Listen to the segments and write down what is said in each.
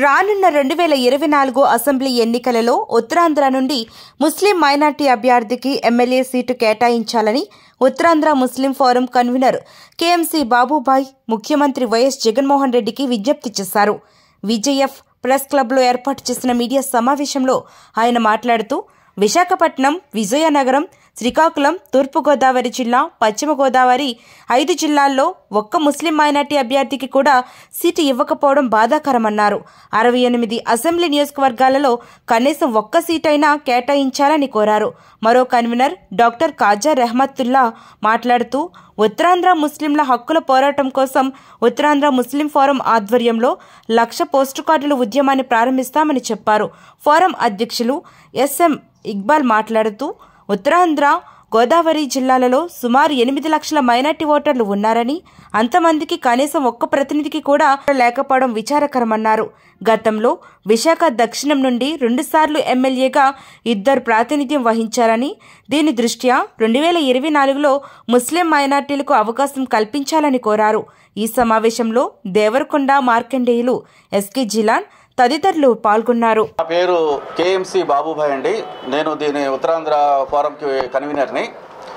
రానున్న రెండు వేల ఇరవై నాలుగు అసెంబ్లీ ఎన్నికలలో ఉత్తరాంధ్ర నుండి ముస్లిం మైనార్టీ అభ్యర్థికి ఎమ్మెల్యే సీటు కేటాయించాలని Uttarandhra Muslim forum convener KMC Babubhai ముఖ్యమంత్రి వైఎస్ జగన్మోహన్ రెడ్డికి విజ్ఞప్తి చేశారు విజయఎఫ్ ప్రెస్ క్లబ్లో ఏర్పాటు చేసిన మీడియా సమావేశంలో ఆయన మాట్లాడుతూ విశాఖపట్నం విజయనగరం శ్రీకాకుళం తూర్పుగోదావరి జిల్లా పశ్చిమ గోదావరి ఐదు జిల్లాల్లో ఒక్క ముస్లిం మైనార్టీ అభ్యర్థికి కూడా సీటు ఇవ్వకపోవడం బాధాకరమన్నారు అరవై ఎనిమిది అసెంబ్లీ నియోజకవర్గాలలో కనీసం ఒక్క సీటైనా కేటాయించాలని కోరారు మరో కన్వీనర్ డాక్టర్ కాజా రెహమతుల్లా మాట్లాడుతూ ఉత్తరాంధ్ర ముస్లింల హక్కుల పోరాటం కోసం ఉత్తరాంధ్ర ముస్లిం ఫోరం ఆధ్వర్యంలో లక్ష పోస్టు కార్డుల ఉద్యమాన్ని ప్రారంభిస్తామని చెప్పారు ఫోరం అధ్యక్షులు ఎస్ఎం ఇక్బాల్ మాట్లాడుతూ ఉత్తరాంధ్ర గోదావరి జిల్లాలలో సుమారు ఎనిమిది లక్షల మైనార్టీ ఓటర్లు ఉన్నారని అంతమందికి కనీసం ఒక్క ప్రతినిధికి కూడా లేకపోవడం విచారకరమన్నారు గతంలో విశాఖ దక్షిణం నుండి రెండుసార్లు ఎమ్మెల్యేగా ఇద్దరు ప్రాతినిధ్యం వహించారని దీని దృష్ట్యా రెండు వేల ఇరవై నాలుగులో ముస్లిం మైనార్టీలకు అవకాశం కల్పించాలని కోరారు ఈ సమావేశంలో దేవరకొండ మార్కండేయులు ఎస్కే జిలాన్ తదితరులు పాల్గొన్నారు నా పేరు కేఎంసి బాబుభాయ్ అండి నేను దీని ఉత్తరాంధ్ర ఫోరంకి కన్వీనర్ని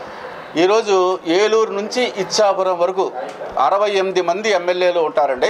ఈరోజు ఏలూరు నుంచి ఇచ్చాపురం వరకు అరవై ఎనిమిది మంది ఎమ్మెల్యేలు ఉంటారండి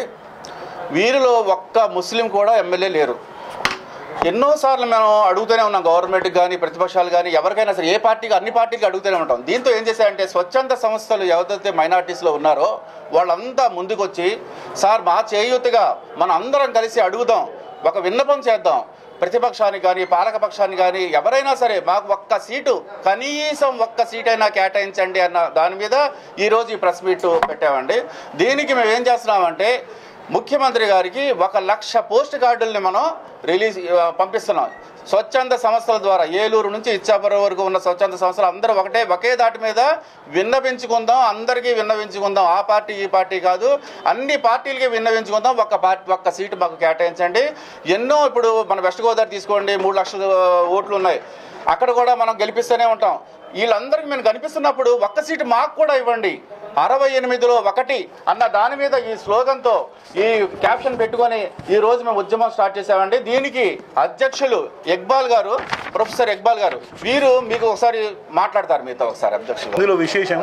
వీరిలో ఒక్క ముస్లిం కూడా ఎమ్మెల్యే లేరు ఎన్నోసార్లు మేము అడుగుతూనే ఉన్నాం గవర్నమెంట్కి కానీ ప్రతిపక్షాలు కానీ ఎవరికైనా సరే ఏ పార్టీకి అన్ని పార్టీకి అడుగుతూనే ఉంటాం దీంతో ఏం చేశారంటే స్వచ్ఛంద సంస్థలు ఎవరైతే మైనార్టీస్లో ఉన్నారో వాళ్ళంతా ముందుకొచ్చి సార్ మా చేయూతగా మనం అందరం కలిసి అడుగుదాం ఒక విన్నపం చేద్దాం ప్రతిపక్షానికి కానీ పాలకపక్షాన్ని కానీ ఎవరైనా సరే మాకు ఒక్క సీటు కనీసం ఒక్క సీటైనా కేటాయించండి అన్న దాని మీద ఈరోజు ఈ ప్రెస్ మీట్ పెట్టామండి దీనికి మేము ఏం చేస్తున్నామంటే ముఖ్యమంత్రి గారికి ఒక లక్ష పోస్ట్ కార్డుల్ని మనం రిలీజ్ ఆ, పంపిస్తున్నాం స్వచ్ఛంద సంస్థల ద్వారా ఏలూరు నుంచి ఇచ్చాపురం వరకు ఉన్న స్వచ్ఛంద సంస్థలు అందరూ ఒకటే ఒకే దాటి మీద విన్నవించుకుందాం అందరికీ విన్నవించుకుందాం ఆ పార్టీ ఈ పార్టీ కాదు అన్ని పార్టీలకి విన్నవించుకుందాం ఒక్క పార్టీ ఒక్క సీటు మాకు కేటాయించండి ఎన్నో ఇప్పుడు మన వెస్ట్ గోదావరి తీసుకోండి మూడు లక్షల ఓట్లు ఉన్నాయి అక్కడ కూడా మనం గెలిపిస్తూనే ఉంటాం వీళ్ళందరికీ మేము కనిపిస్తున్నప్పుడు ఒక్క సీటు మాకు కూడా ఇవ్వండి అరవై ఎనిమిదిలో ఒకటి అన్న దాని మీద ఈ స్లోగన్తో ఈ క్యాప్షన్ పెట్టుకొని ఈ రోజు మేము ఉద్యమం స్టార్ట్ చేసామండి దీనికి అధ్యక్షులు ఇక్బాల్ గారు ప్రొఫెసర్ ఇక్బాల్ గారు వీరు మీకు ఒకసారి మాట్లాడతారు మీతో ఒకసారి అధ్యక్షులు ఇందులో విశేషం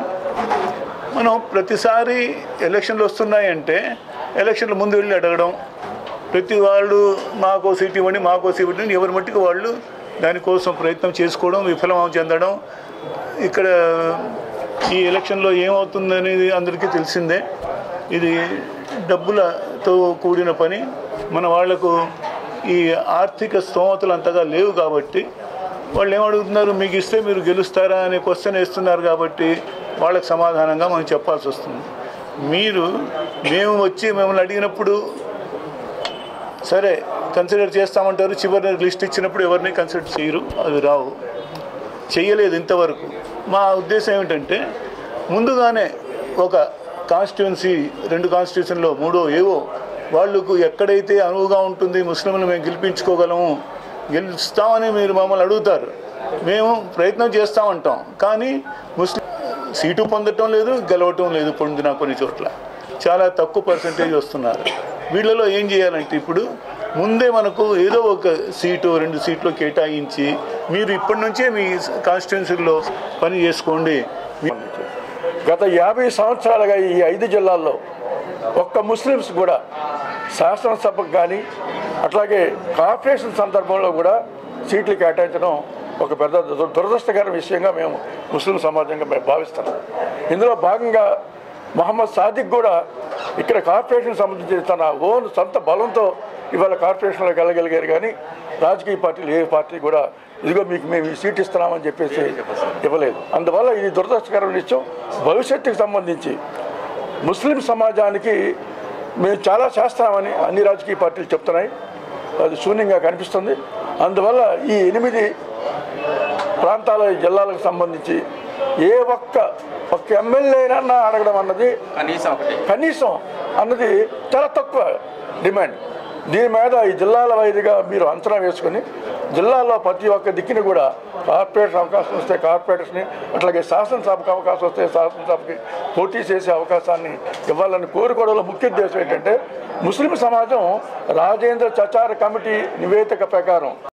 మనం ప్రతిసారి ఎలక్షన్లు వస్తున్నాయంటే ఎలక్షన్ల ముందు వెళ్ళి అడగడం ప్రతి వాళ్ళు మాకో సీట్ ఇవ్వండి మాకో సీట్ ఇవ్వండి ఎవరి మట్టుకు వాళ్ళు దానికోసం ప్రయత్నం చేసుకోవడం విఫలం చెందడం ఇక్కడ ఈ ఎలక్షన్లో ఏమవుతుందనేది అందరికీ తెలిసిందే ఇది డబ్బులతో కూడిన పని మన వాళ్లకు ఈ ఆర్థిక స్తోమతలు అంతగా లేవు కాబట్టి వాళ్ళు ఏమడుగుతున్నారు మీకు ఇస్తే మీరు గెలుస్తారా అనే క్వశ్చన్ వేస్తున్నారు కాబట్టి వాళ్ళకి సమాధానంగా మనం చెప్పాల్సి వస్తుంది మీరు మేము వచ్చి మిమ్మల్ని అడిగినప్పుడు సరే కన్సిడర్ చేస్తామంటారు చివరి లిస్ట్ ఇచ్చినప్పుడు ఎవరిని కన్సిడర్ చేయరు అవి రావు చేయలేదు ఇంతవరకు మా ఉద్దేశం ఏమిటంటే ముందుగానే ఒక కాన్స్టిట్యున్సీ రెండు కాన్స్టిట్యూషన్లో మూడో ఏవో వాళ్ళకు ఎక్కడైతే అనువుగా ఉంటుంది ముస్లింలు మేము గెలిపించుకోగలము గెలుస్తామని మీరు మమ్మల్ని అడుగుతారు మేము ప్రయత్నం చేస్తామంటాం కానీ ముస్లిం సీటు పొందటం లేదు గెలవటం లేదు పొందిన కొన్ని చోట్ల చాలా తక్కువ పర్సంటేజ్ వస్తున్నారు వీళ్ళలో ఏం చేయాలంటే ఇప్పుడు ముందే మనకు ఏదో ఒక సీటు రెండు సీట్లు కేటాయించి మీరు ఇప్పటి నుంచే మీ కాన్స్టిట్యున్సీలో పని చేసుకోండి మీ- గత యాభై సంవత్సరాలుగా ఈ ఐదు జిల్లాల్లో ఒక్క ముస్లిమ్స్ కూడా శాసనసభకు కానీ అట్లాగే కార్పొరేషన్ సందర్భంలో కూడా సీట్లు కేటాయించడం ఒక పెద్ద దుర- దురదృష్టకర విషయంగా మేము ముస్లిం సమాజంగా మేము భావిస్తున్నాం ఇందులో భాగంగా మహమ్మద్ సాదిక్ కూడా ఇక్కడ కార్పొరేషన్ సంబంధించి తన ఓన్ సొంత బలంతో ఇవాళ కార్పొరేషన్లోకి వెళ్ళగలిగారు కానీ రాజకీయ పార్టీలు ఏ పార్టీ కూడా ఇదిగో మీకు మేము ఈ సీట్ ఇస్తున్నామని చెప్పేసి ఇవ్వలేదు అందువల్ల ఇది దురదృష్టకరమైన విషయం భవిష్యత్తుకు సంబంధించి ముస్లిం సమాజానికి మేము చాలా చేస్తామని అన్ని రాజకీయ పార్టీలు చెప్తున్నాయి అది శూన్యంగా కనిపిస్తుంది అందువల్ల ఈ ఎనిమిది ప్రాంతాల జిల్లాలకు సంబంధించి ఏ ఒక్క ఒక్క ఎమ్మెల్యేనన్నా అడగడం అన్నది కనీసం ఒకటి కనీసం అన్నది చాలా తక్కువ డిమాండ్ దీని మీద ఈ జిల్లాల వైదిగా మీరు అంచనా వేసుకొని జిల్లాలో ప్రతి ఒక్క దిక్కుని కూడా కార్పొరేషన్ అవకాశం వస్తే కార్పొరేటర్స్ని అట్లాగే శాసనసభకు అవకాశం వస్తే శాసనసభకి పోటీ చేసే అవకాశాన్ని ఇవ్వాలని కోరుకోవడంలో ముఖ్య ఉద్దేశం ఏంటంటే ముస్లిం సమాజం రాజేంద్ర చచార కమిటీ నివేదిక ప్రకారం